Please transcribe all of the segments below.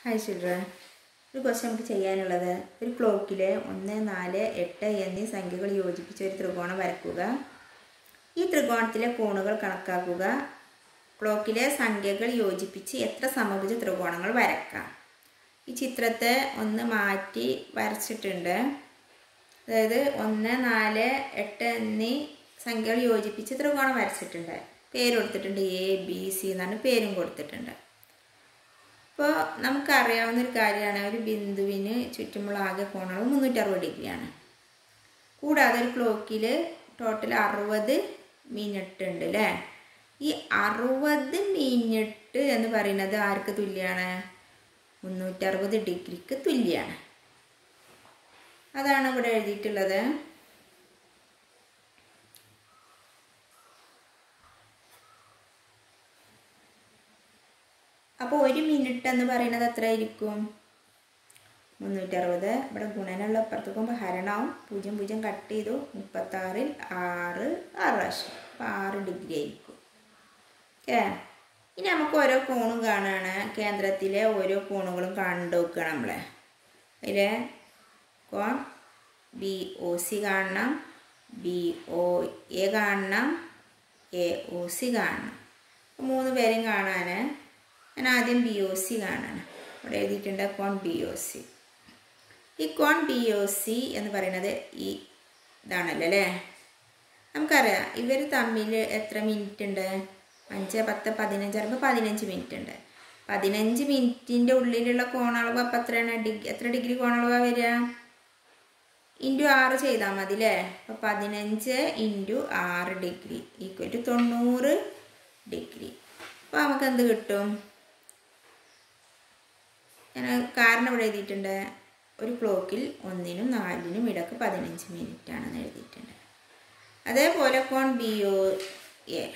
hi children ഒരു question നമുക്ക് ചെയ്യാനുള്ളത് ഒരു ക്ലോക്കിലെ ഒന്ന് നാല് എട്ട് എന്നീ സംഖ്യകൾ യോജിപ്പിച്ച് ഒരു ത്രികോണം വരക്കുക ഈ ത്രികോണത്തിലെ കോണുകൾ കണക്കാക്കുക ക്ലോക്കിലെ സംഖ്യകൾ യോജിപ്പിച്ച് എത്ര സമഭുജ ത്രികോണങ്ങൾ വരക്കാം ഈ ചിത്രത്തെ ഒന്ന് മാറ്റി വരച്ചിട്ടുണ്ട് അതായത് ഒന്ന് നാല് എട്ട് എന്നീ സംഖ്യകൾ യോജിപ്പിച്ച് ത്രികോണം വരച്ചിട്ടുണ്ട് പേര് കൊടുത്തിട്ടുണ്ട് എ ബി സി എന്നാണ് പേരും കൊടുത്തിട്ടുണ്ട് ഇപ്പോൾ നമുക്കറിയാവുന്ന ഒരു കാര്യമാണ് ഒരു ബിന്ദുവിന് ചുറ്റുമുള്ള ആകെ കോണുകൾ മുന്നൂറ്ററുപത് ഡിഗ്രിയാണ് കൂടാതെ ഒരു ക്ലോക്കിൽ ടോട്ടൽ അറുപത് മിനിറ്റ് ഉണ്ട് അല്ലേ ഈ അറുപത് മിനിറ്റ് എന്ന് പറയുന്നത് ആർക്ക് തുല്യമാണ് മുന്നൂറ്ററുപത് ഡിഗ്രിക്ക് തുല്യമാണ് അതാണ് ഇവിടെ എഴുതിയിട്ടുള്ളത് അപ്പോൾ ഒരു മിനിറ്റ് എന്ന് പറയുന്നത് എത്ര ആയിരിക്കും മുന്നൂറ്ററുപത് ഇവിടെ ഗുണനുള്ള അപ്പുറത്ത് പോകുമ്പോൾ ഹരണവും പൂജ്യം പൂജ്യം കട്ട് ചെയ്തു മുപ്പത്താറിൽ ആറ് ആറ് പ്രാവശ്യം അപ്പോൾ ആറ് ഡിഗ്രി ആയിരിക്കും ഓക്കെ ഇനി നമുക്ക് ഓരോ കോണും കാണുകയാണ് കേന്ദ്രത്തിലെ ഓരോ കോണുകളും കണ്ടു നോക്കുകയാണ് നമ്മളെ അതിൽ കോൺ ബി ഒ സി കാണണം ബി ഒ എ കാണണം എ ഒ സി കാണണം മൂന്ന് പേരും കാണാൻ ഞാൻ ആദ്യം ബി ഒ സി കാണാണ് ഇവിടെ എഴുതിയിട്ടുണ്ട് കോൺ ബി ഒ സി ഈ കോൺ ബി ഒ സി എന്ന് പറയുന്നത് ഈ ഇതാണല്ലോ അല്ലേ നമുക്കറിയാം ഇവർ തമ്മിൽ എത്ര മിനിറ്റ് ഉണ്ട് അഞ്ച് പത്ത് പതിനഞ്ച് പറയുമ്പോൾ പതിനഞ്ച് മിനിറ്റ് ഉണ്ട് പതിനഞ്ച് മിനിറ്റിൻ്റെ ഉള്ളിലുള്ള കോണളവ് അപ്പം എത്രയാണ് ഡിഗ്രി എത്ര ഡിഗ്രി കോണളവാണ് വരിക ഇൻറ്റു ആറ് ചെയ്താൽ മതി അല്ലേ അപ്പോൾ പതിനഞ്ച് ഇൻറ്റു ആറ് ഡിഗ്രി ഈക്വൽ ടു തൊണ്ണൂറ് ഡിഗ്രി അപ്പോൾ നമുക്ക് എന്ത് കിട്ടും ഞാൻ കാരണം ഇവിടെ എഴുതിയിട്ടുണ്ട് ഒരു ക്ലോക്കിൽ ഒന്നിനും നാലിനും ഇടക്ക് പതിനഞ്ച് മിനിറ്റ് ആണെന്ന് എഴുതിയിട്ടുണ്ട് അതേപോലെ കോൺ B O A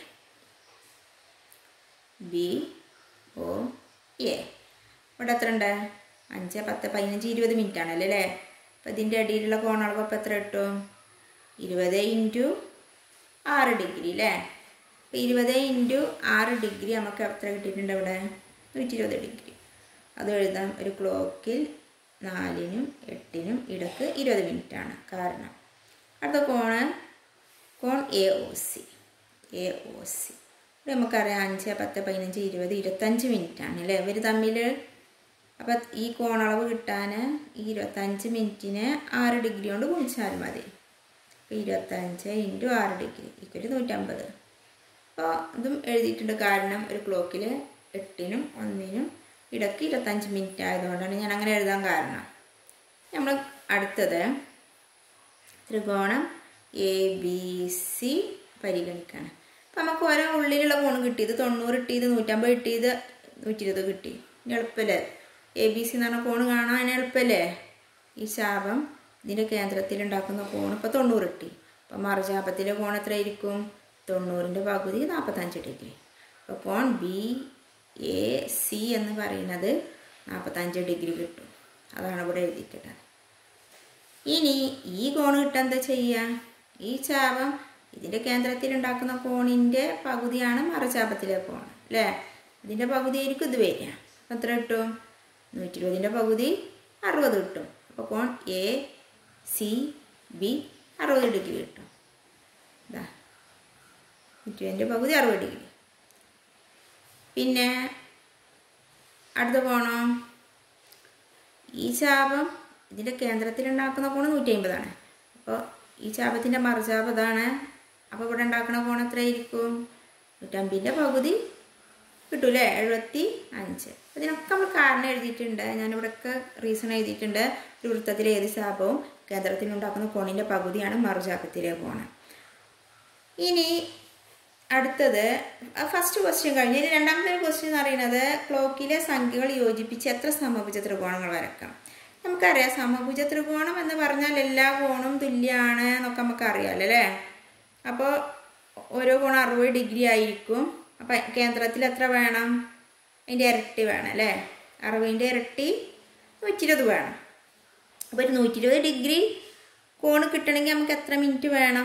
B O A ഇവിടെ എത്ര ഉണ്ട് അഞ്ച് പത്ത് പതിനഞ്ച് ഇരുപത് മിനിറ്റ് ആണല്ലോ അല്ലേ അപ്പോൾ ഇതിൻ്റെ ഇടയിലുള്ള കോണളവ് അപ്പോൾ എത്ര കിട്ടും ഇരുപത് ഇൻറ്റു ആറ് ഡിഗ്രി അല്ലേ അപ്പോൾ ഇരുപത് ഇൻറ്റു ആറ് ഡിഗ്രി നമുക്ക് എത്ര കിട്ടിയിട്ടുണ്ട് അവിടെ നൂറ്റി ഇരുപത് ഡിഗ്രി അത് എഴുതാം ഒരു ക്ലോക്കിൽ നാലിനും എട്ടിനും ഇടക്ക് ഇരുപത് മിനിറ്റാണ് കാരണം അടുത്ത കോണ് കോൺ A O C A O C ഇവിടെ നമുക്കറിയാം അഞ്ച് പത്ത് പതിനഞ്ച് ഇരുപത് ഇരുപത്തഞ്ച് മിനിറ്റാണ് അല്ലേ ഇവർ തമ്മിൽ അപ്പം ഈ കോണളവ് കിട്ടാൻ ഈ ഇരുപത്തഞ്ച് മിനിറ്റിന് ആറ് ഡിഗ്രി കൊണ്ട് ഗുണിച്ചാൽ മതി അപ്പോൾ ഇരുപത്തഞ്ച് ഇൻറ്റു ആറ് ഡിഗ്രി ഈക്വൽ നൂറ്റമ്പത് അപ്പോൾ ഇതും എഴുതിയിട്ടുണ്ട് കാരണം ഒരു ക്ലോക്കിൽ എട്ടിനും ഒന്നിനും ഇടയ്ക്ക് ഇരുപത്തഞ്ച് മിനിറ്റ് ആയതുകൊണ്ടാണ് ഞാൻ അങ്ങനെ എഴുതാൻ കാരണം നമ്മൾ അടുത്തത് ത്രികോണം എ ബി സി പരിഗണിക്കുകയാണ് അപ്പം നമുക്ക് ഓരോ ഉള്ളിലുള്ള കോണ് കിട്ടിയത് തൊണ്ണൂറ് കിട്ടിയത് നൂറ്റമ്പത് കിട്ടിയത് നൂറ്റി ഇരുപത് കിട്ടി എളുപ്പമല്ലേ എ ബി സി എന്ന് പറഞ്ഞ കോണ് കാണാൻ എളുപ്പമല്ലേ ഈ ശാപം ഇതിൻ്റെ കേന്ദ്രത്തിൽ ഉണ്ടാക്കുന്ന കോൺ ഇപ്പോൾ തൊണ്ണൂറ് കിട്ടി അപ്പോൾ മറുചാപത്തിലെ കോൺ എത്ര ആയിരിക്കും തൊണ്ണൂറിൻ്റെ പകുതി നാൽപ്പത്തഞ്ച് ഡിഗ്രി അപ്പോൾ കോൺ ബി എ സി എന്ന് പറയുന്നത് നാൽപ്പത്തഞ്ച് ഡിഗ്രി കിട്ടും അതാണ് ഇവിടെ എഴുതിയിട്ടുള്ളത് ഇനി ഈ കോൺ കിട്ടാൻ എന്താ ചെയ്യുക ഈ ചാപം ഇതിൻ്റെ കേന്ദ്രത്തിൽ ഉണ്ടാക്കുന്ന കോണിൻ്റെ പകുതിയാണ് മറുചാപത്തിലെ കോൺ അല്ലേ ഇതിൻ്റെ പകുതി ആയിരിക്കും ഇത് വരിക അപ്പം എത്ര കിട്ടും നൂറ്റി ഇരുപതിൻ്റെ പകുതി അറുപത് കിട്ടും അപ്പോൾ കോൺ എ സി ബി അറുപത് ഡിഗ്രി കിട്ടും ഇതാ നൂറ്റി ഇരുപതിൻ്റെ പകുതി അറുപത് ഡിഗ്രി പിന്നെ അടുത്ത കോണം ഈ ചാപം ഇതിൻ്റെ കേന്ദ്രത്തിൽ ഉണ്ടാക്കുന്ന കോണ് നൂറ്റി അമ്പതാണ് അപ്പോൾ ഈ ചാപത്തിൻ്റെ മറുചാപം ഇതാണ് അപ്പോൾ ഇവിടെ ഉണ്ടാക്കുന്ന കോൺ എത്രയായിരിക്കും നൂറ്റമ്പതിൻ്റെ പകുതി കിട്ടൂലേ എഴുപത്തി അഞ്ച് ഇതിനൊക്കെ നമ്മൾ കാരണം എഴുതിയിട്ടുണ്ട് ഞാനിവിടെയൊക്കെ റീസൺ എഴുതിയിട്ടുണ്ട് ഒരു വൃത്തത്തിലെ ഏത് ശാപവും കേന്ദ്രത്തിൽ ഉണ്ടാക്കുന്ന കോണിൻ്റെ പകുതിയാണ് മറുചാപത്തിലെ കോണ് ഇനി അടുത്തത് ഫസ്റ്റ് ക്വസ്റ്റ്യൻ കഴിഞ്ഞ് ഇനി രണ്ടാമത്തെ ക്വസ്റ്റ്യൻ എന്ന് പറയുന്നത് ക്ലോക്കിലെ സംഖ്യകൾ യോജിപ്പിച്ച് എത്ര സമഭുജ ത്രികോണങ്ങൾ വരക്കാം നമുക്കറിയാം സമഭുജ ത്രികോണം എന്ന് പറഞ്ഞാൽ എല്ലാ കോണും തുല്യമാണ് എന്നൊക്കെ നമുക്ക് അറിയാമല്ലോ അല്ലേ അപ്പോൾ ഓരോ കോണം അറുപത് ഡിഗ്രി ആയിരിക്കും അപ്പം കേന്ദ്രത്തിൽ എത്ര വേണം അതിൻ്റെ ഇരട്ടി വേണം അല്ലേ അറുപതിൻ്റെ ഇരട്ടി നൂറ്റി ഇരുപത് വേണം അപ്പോൾ ഒരു നൂറ്റി ഇരുപത് ഡിഗ്രി കോണ് കിട്ടണമെങ്കിൽ നമുക്ക് എത്ര മിനിറ്റ് വേണം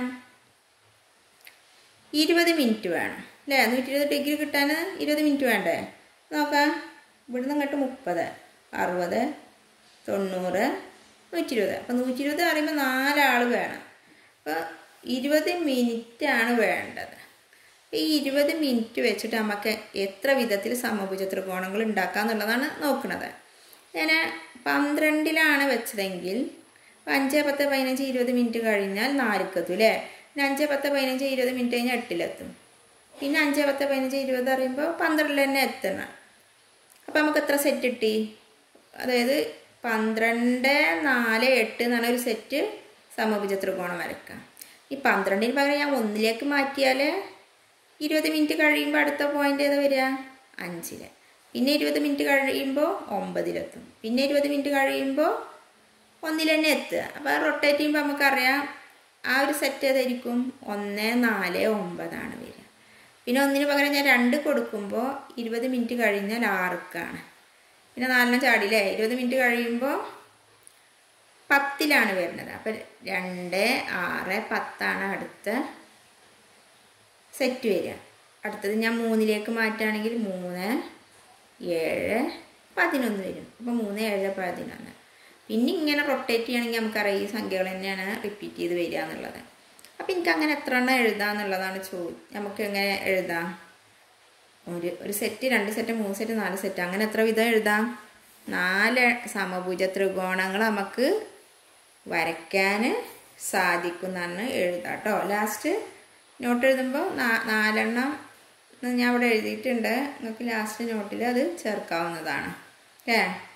ഇരുപത് മിനിറ്റ് വേണം അല്ലേ നൂറ്റി ഇരുപത് ഡിഗ്രി കിട്ടാൻ ഇരുപത് മിനിറ്റ് വേണ്ടേ നോക്കാം ഇവിടുന്ന് ഇങ്ങോട്ട് മുപ്പത് അറുപത് തൊണ്ണൂറ് നൂറ്റി ഇരുപത് അപ്പോൾ നൂറ്റി ഇരുപത് പറയുമ്പോൾ നാലാൾ വേണം അപ്പോൾ ഇരുപത് മിനിറ്റാണ് വേണ്ടത് ഈ ഇരുപത് മിനിറ്റ് വെച്ചിട്ട് നമുക്ക് എത്ര വിധത്തിൽ സമഭുജ ത്രികോണങ്ങൾ ഉണ്ടാക്കുക എന്നുള്ളതാണ് നോക്കുന്നത് ഞാൻ പന്ത്രണ്ടിലാണ് വെച്ചതെങ്കിൽ ഇപ്പം അഞ്ച് പത്ത് പതിനഞ്ച് ഇരുപത് മിനിറ്റ് കഴിഞ്ഞാൽ നാലിക്കെത്തും അല്ലേ പിന്നെ അഞ്ച് പത്ത് പതിനഞ്ച് ഇരുപത് മിനിറ്റ് കഴിഞ്ഞാൽ എട്ടിലെത്തും പിന്നെ അഞ്ച് പത്ത് പതിനഞ്ച് ഇരുപത് അറിയുമ്പോൾ പന്ത്രണ്ടിൽ തന്നെ എത്തണം അപ്പം നമുക്ക് എത്ര സെറ്റ് കിട്ടി അതായത് പന്ത്രണ്ട് നാല് എട്ട് എന്നാണ് ഒരു സെറ്റ് സമഭുജ ത്രികോണം വരക്കാം ഈ പന്ത്രണ്ടിന് പകരം ഞാൻ ഒന്നിലേക്ക് മാറ്റിയാൽ ഇരുപത് മിനിറ്റ് കഴിയുമ്പോൾ അടുത്ത പോയിന്റ് ഏതാ വരിക അഞ്ചിൽ പിന്നെ ഇരുപത് മിനിറ്റ് കഴിയുമ്പോൾ ഒമ്പതിലെത്തും പിന്നെ ഇരുപത് മിനിറ്റ് കഴിയുമ്പോൾ ഒന്നിൽ തന്നെ എത്തുക അപ്പോൾ റൊട്ടേറ്റ് ചെയ്യുമ്പോൾ നമുക്കറിയാം ആ ഒരു സെറ്റ് ഏതായിരിക്കും ഒന്ന് നാല് ഒമ്പതാണ് വരിക പിന്നെ ഒന്നിന് പകരം ഞാൻ രണ്ട് കൊടുക്കുമ്പോൾ ഇരുപത് മിനിറ്റ് കഴിഞ്ഞാൽ ആർക്കാണ് പിന്നെ നാലെണ്ണം ചാടിയില്ലേ ഇരുപത് മിനിറ്റ് കഴിയുമ്പോൾ പത്തിലാണ് വരുന്നത് അപ്പം രണ്ട് ആറ് പത്താണ് അടുത്ത സെറ്റ് വരിക അടുത്തത് ഞാൻ മൂന്നിലേക്ക് മാറ്റുകയാണെങ്കിൽ മൂന്ന് ഏഴ് പതിനൊന്ന് വരും അപ്പോൾ മൂന്ന് ഏഴ് പതിനൊന്ന് പിന്നെ ഇങ്ങനെ റൊട്ടേറ്റ് ചെയ്യണമെങ്കിൽ നമുക്കറിയാം ഈ സംഖ്യകൾ തന്നെയാണ് റിപ്പീറ്റ് ചെയ്ത് വരിക എന്നുള്ളത് അപ്പോൾ എനിക്ക് അങ്ങനെ എത്ര എണ്ണം എഴുതാം എന്നുള്ളതാണ് ചോദ്യം നമുക്ക് എങ്ങനെ എഴുതാം ഒരു ഒരു സെറ്റ് രണ്ട് സെറ്റ് മൂന്ന് സെറ്റ് നാല് സെറ്റ് അങ്ങനെ എത്ര വിധം എഴുതാം നാല് സമഭുജ ത്രികോണങ്ങൾ നമുക്ക് വരയ്ക്കാൻ സാധിക്കുന്നതാണ് എഴുതാം കേട്ടോ ലാസ്റ്റ് നോട്ട് എഴുതുമ്പോൾ നാലെണ്ണം ഞാൻ ഇവിടെ എഴുതിയിട്ടുണ്ട് നിങ്ങൾക്ക് ലാസ്റ്റ് നോട്ടിൽ അത് ചേർക്കാവുന്നതാണ് ഏ